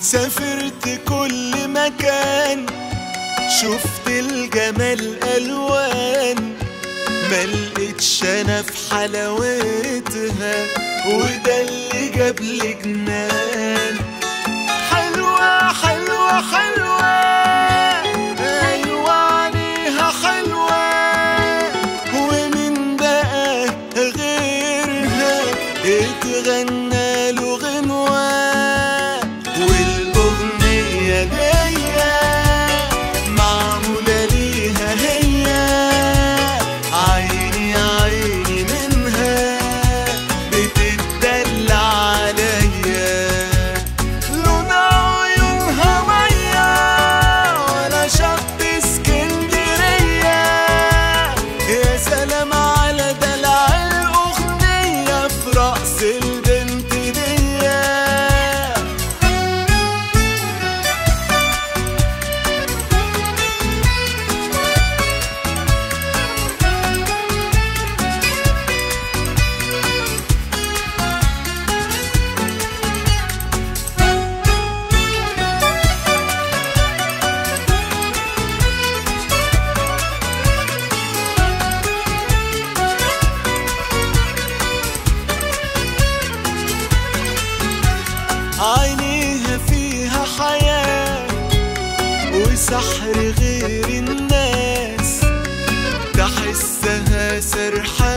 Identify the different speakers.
Speaker 1: سافرت كل مكان شفت الجمال ألوان ملقتش أنا في حلاوتها وده اللي جاب لي جنان حلوة حلوة حلوة أيوة عليها حلوة ومن بقى غيرها اتغنى له غنوة والأغنية جاية معمولة ليها هي عيني عيني منها بتدلع عليا لون عيونها مية ولا شط اسكندرية يا سلام على دلع الأغنية في رأس البنت دي عينيها فيها حياة وسحر غير الناس تحسها سرحان